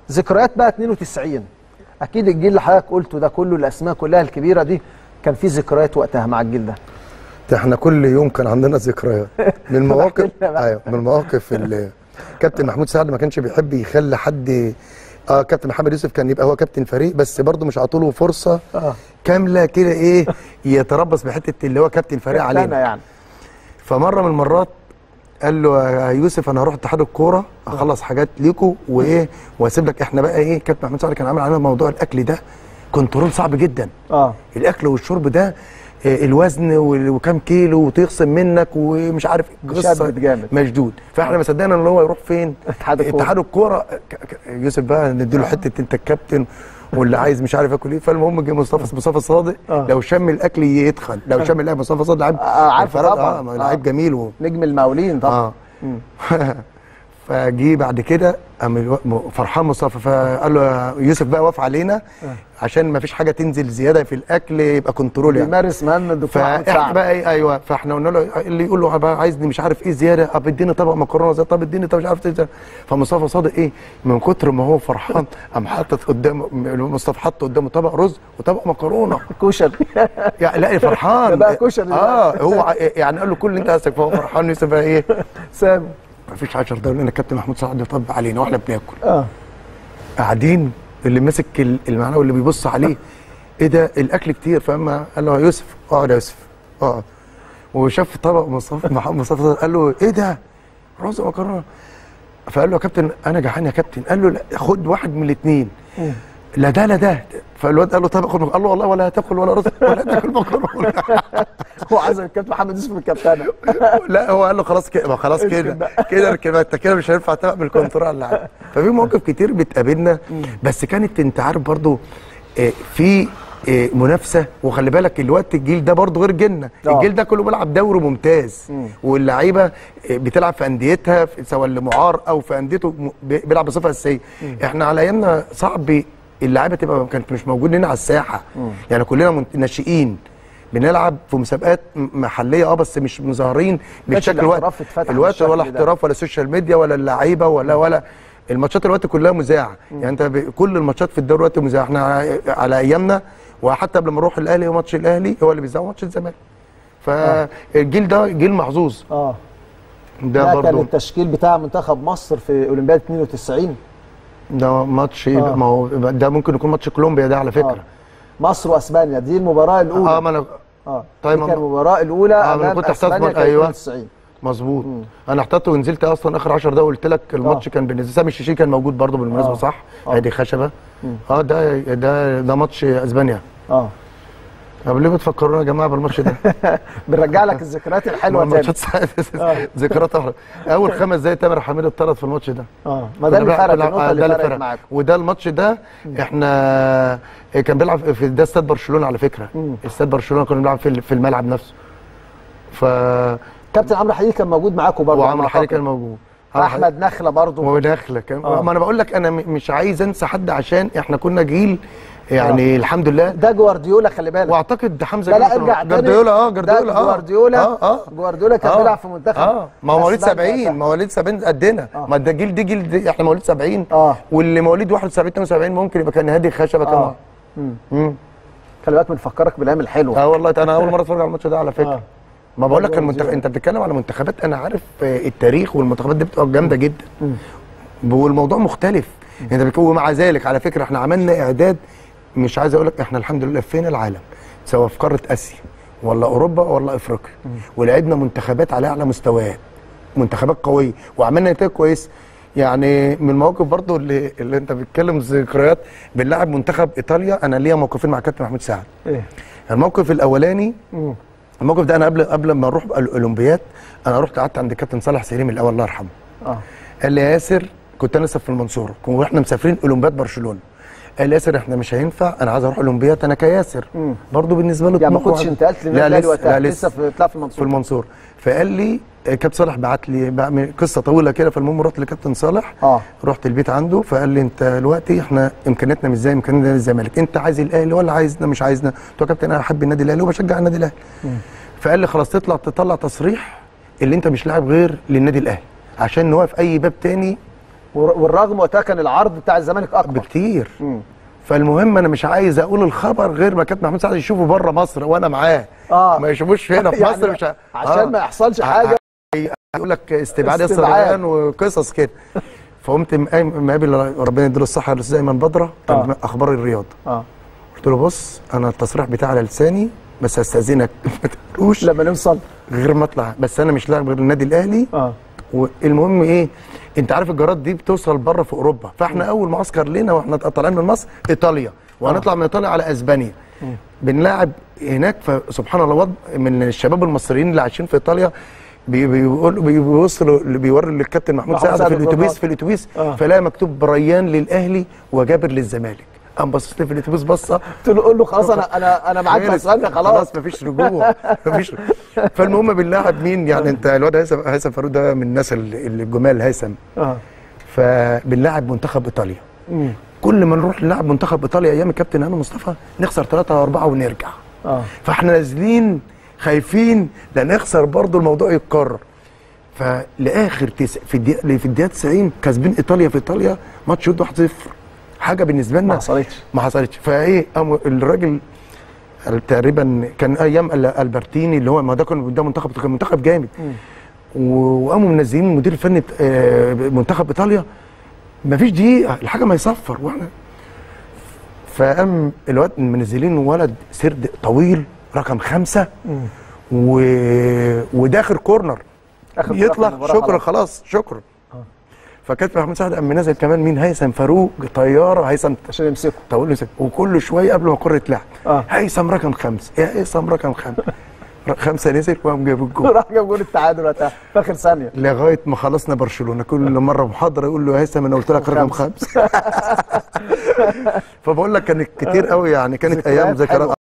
ذكريات بقى 92 اكيد الجيل اللي حضرتك قلته ده كله الاسماء كلها الكبيره دي كان في ذكريات وقتها مع الجيل ده ده احنا كل يوم كان عندنا ذكريات من المواقف احكي لنا بقى. ايوه من المواقف اللي كابتن محمود سعد ما كانش بيحب يخلي حد اه كابتن محمد يوسف كان يبقى هو كابتن فريق بس برضه مش عطوله فرصه اه كامله كده ايه يتربص بحته اللي هو كابتن فريق كابتنة علينا يعني فمره من المرات قال له يا يوسف انا هروح اتحاد الكوره اخلص حاجات ليكوا وايه واسيب لك احنا بقى ايه كابتن محمود سعد كان عامل علينا موضوع الاكل ده كنترول صعب جدا اه الاكل والشرب ده آه، الوزن وال- وكام كيلو وتخصم منك ومش عارف مشدد جامد. مشدود فاحنا ما صدقنا ان هو يروح فين اتحاد الكورة. اتحاد الكوره ك- ك- يوسف بقى نديله حته انت الكابتن واللي عايز مش عارف ياكل ايه فالمهم جه مصطفى مصطفى صادق آه. لو شم الاكل يدخل لو شم الاكل مصطفى صادق لعيب آه، عارفه الفرق- طبعاً. اه ما آه. لعيب جميل و... نجم المقاولين طبعا اه مم. فجي بعد كده قام الو- م- فرحان مصطفى فقال له يا يوسف بقى وقف علينا عشان ما فيش حاجه تنزل زياده في الاكل يبقى كنترول يعني بيمارس مهام الدكتور محمود فاحنا سعد بقى ايه ايوه فاحنا قلنا له اللي يقول له بقى عايزني مش عارف ايه زياده طب اديني طبق مكرونه زي طب اديني طب مش عارف ايه زيادة. فمصطفى صادق ايه من كتر ما هو فرحان قام حاطط قدامه مصطفى حط قدامه طبق رز وطبق مكرونه كشري يعني لا فرحان ده بقى كشري ده. اه هو ع- يعني قال له كل اللي انت عايزك فهو فرحان يوسف بقى ايه سامي ما فيش 10 دقايق لان الكابتن محمود سعد طب علينا واحنا بناكل اه قاعدين اللي ماسك ال- المعنوي اللي بيبص عليه ايه ده الاكل كتير فاما قال له يا يوسف اقعد يا يوسف اقعد وشاف طبق مصطفى محمد مصطفى قال له ايه ده رز ومكرونه فقال له يا كابتن انا جعان يا كابتن قال له لا خد واحد من الاثنين لا ده لا ده فالواد قال له طب خد قال له والله ولا هتاكل ولا رز ولا هتاكل مكرونه هو عايز الكابتن محمد يوسف الكابتنه لا هو قال له خلاص كده ما خلاص كده كده اركب انت كده مش هينفع تعمل كنترول على اللعيبه ففي مواقف كتير بتقابلنا بس كانت انت عارف برضو آه، في آه، منافسه وخلي بالك الوقت الجيل ده برضو غير جيلنا آه. الجيل ده كله بيلعب دوري ممتاز واللعيبه آه، بتلعب في انديتها في- سواء اللي معار او في انديته م- بي- بيلعب بصفه اساسيه احنا على ايامنا صعب اللعيبه تبقى كانت مش موجود هنا على الساحه يعني كلنا منت- ناشئين بنلعب في مسابقات م- محليه اه بس مش مظاهرين بالشكل الوقت الاحتراف اتفتح الوقت بالشكل ولا ده. احتراف ولا سوشيال ميديا ولا اللعيبه ولا ولا الماتشات الوقت كلها مذاعه يعني انت ب... كل الماتشات في الدوري الوقت مذاعه احنا ع- على ايامنا وحتى قبل ما نروح الاهلي وماتش الاهلي هو اللي بيذاع ماتش الزمالك فالجيل ده جيل محظوظ اه ده ده كان برضه التشكيل بتاع منتخب مصر في اولمبياد 92 ده ماتش آه. ما هو ده ممكن يكون ماتش كولومبيا ده على فكره آه. مصر واسبانيا دي المباراه الاولى اه ما انا اه طيب دي ما- كان المباراه الاولى آه، ما أنا امام كنت أحتاج اسبانيا برضه، كانت أيوة. 92 مظبوط انا احتجت ونزلت اصلا اخر 10 دقايق قلت لك الماتش آه. كان بالنسبه سامي الشيشي كان موجود برضه بالمناسبه آه. صح آه. ادي خشبه اه ده ده ده ماتش اسبانيا اه طب ليه بتفكرونا يا جماعه بالماتش ده؟ بنرجع لك الذكريات الحلوه تاني ماتشات ساعات- ذكريات أحلى. اول خمس دقايق تامر حميد اتطرد في الماتش ده اه ما ده اللي كنا فرق بنلعب- النقطه آه، اللي ده فرقت فرق. معاكم وده الماتش ده احنا كان بيلعب في ده استاد برشلونه على فكره مم. استاد برشلونه كنا بنلعب في في الملعب نفسه ف كابتن عمرو حقيقي كان موجود معاكم برضه على وعمرو ما حالي أعتقد. كان موجود عمرو حليم- احمد نخله برضه وداخله كان آه. ما انا بقول لك انا م- مش عايز انسى حد عشان احنا كنا جيل يعني الحمد لله ده جوارديولا خلي بالك واعتقد حمزه لا لا جابر ارجع تاني جوارديولا اه جوارديولا ده اه جوارديولا اه اه جوارديولا كان آه. بيلعب في منتخب اه ما هو مواليد أسبانيا 70 مواليد 70 قدنا آه. ما ده الجيل دي جيل دي احنا مواليد 70 آه. واللي مواليد 71 72 ممكن يبقى كان هادي خشبه كمان اه مم. امم خلي بالك بنفكرك بالايام الحلوه اه والله انا اول مره اتفرج على الماتش ده على فكره آه. ما بقول لك جوارديولا. المنتخب انت بتتكلم على منتخبات انا عارف آه، التاريخ والمنتخبات دي بتبقى جامده جدا والموضوع مختلف انت بتقول ومع ذلك على فكره احنا عملنا اعداد مش عايز اقول لك احنا الحمد لله فين العالم سواء في قاره اسيا ولا اوروبا ولا افريقيا ولعبنا منتخبات على اعلى مستويات منتخبات قويه وعملنا نتائج كويسه يعني من المواقف برضو اللي, اللي انت بتتكلم ذكريات بنلعب منتخب ايطاليا انا ليا موقفين مع كابتن محمود سعد ايه الموقف الاولاني مم. الموقف ده انا قبل قبل ما نروح الاولمبياد انا رحت قعدت عند كابتن صالح سليم الاول الله يرحمه اه قال لي يا ياسر كنت انا لسه في المنصوره كنا واحنا مسافرين اولمبياد برشلونه قال لي ياسر احنا مش هينفع انا عايز اروح اولمبياد انا كياسر مم. برضه بالنسبه له يعني ما طموح كنتش واحد. انتقلت للنادي لا الاهلي لسه وقتها لا لسه لسه في بتلعب في في المنصوره المنصوره فقال لي آه، كابتن صالح بعت لي بعمل قصه طويله كده فالمهم رحت لكابتن صالح اه رحت البيت عنده فقال لي انت دلوقتي احنا امكانياتنا مش زي امكانيات نادي الزمالك انت عايز الاهلي ولا عايزنا مش عايزنا قلت له يا كابتن انا احب النادي الاهلي وبشجع النادي الاهلي فقال لي خلاص تطلع تطلع تصريح اللي انت مش لاعب غير للنادي الاهلي عشان نوقف اي باب تاني ور- والرغم وقتها كان العرض بتاع الزمالك اكبر بكتير مم. فالمهم انا مش عايز اقول الخبر غير ما كابتن محمود سعد يشوفه بره مصر وانا معاه اه ما يشوفوش هنا في يعني مصر مش ع- عشان آه. ما يحصلش حاجه يقول لك استبعاد ياسر استبعاد. ريان وقصص كده فقمت مقايم- مقابل ربنا يديله الصحه الاستاذ ايمن بدره كان آه. اخبار الرياض اه قلت له بص انا التصريح بتاعي على لساني بس هستاذنك ما تقولوش لما نوصل غير ما اطلع بس انا مش لاعب غير النادي الاهلي اه والمهم ايه انت عارف الجرات دي بتوصل بره في اوروبا فاحنا اول معسكر لينا واحنا طالعين من مصر ايطاليا وهنطلع من ايطاليا على اسبانيا بنلاعب هناك فسبحان الله وضع من الشباب المصريين اللي عايشين في ايطاليا بي- بيقول بيوصلوا بيوري للكابتن محمود محمود سعد سعد في الاتوبيس الرباط. في الاتوبيس آه. فلاقي مكتوب ريان للاهلي وجابر للزمالك قام باصص لي في الاتوبيس بصه قلت له قول له خلاص انا انا انا معاك في خلص. اسبانيا خلاص خلاص مفيش رجوع مفيش فالمهم بنلاعب مين يعني انت الواد هيثم هيثم فاروق ده من الناس اللي- اللي الجمال هيثم اه فبنلاعب منتخب ايطاليا مم. كل ما نروح نلعب منتخب ايطاليا ايام الكابتن هاني مصطفى نخسر ثلاثة واربعة ونرجع اه فاحنا نازلين خايفين لا نخسر برضه الموضوع يتكرر فلاخر تس... في الدقيقه في الدقيقه 90 كاسبين ايطاليا في ايطاليا ماتش ود 1-0 حاجه بالنسبه لنا ما حصلتش ما حصلتش فايه قام الراجل تقريبا كان ايام ال- البرتيني اللي هو ما ده كان ده منتخب كان منتخب جامد و- وقاموا منزلين المدير الفني بت- آه، منتخب ايطاليا ما فيش دقيقه الحاجه ما يصفر واحنا فقام الواد منزلين ولد سرد طويل رقم خمسة و... وداخل كورنر آخر يطلع كورنر شكرا خلاص. خلاص شكرا فكابتن محمود سعد قام منزل كمان مين هيثم فاروق طياره هيثم عشان يمسكوا طول له سك- وكل شويه قبل ما الكره تلعب آه. هيثم رقم خمسه يا هيثم رقم خمسه ر- خمسه نزل وقام جاب الجول راح جاب جول التعادل وقتها في اخر ثانيه لغايه ما خلصنا برشلونه كل مره محاضره يقول له يا هيثم انا قلت لك رقم خمسة. خمسه فبقول لك كانت كتير قوي يعني كانت ذكريات ايام ذكريات حلوة.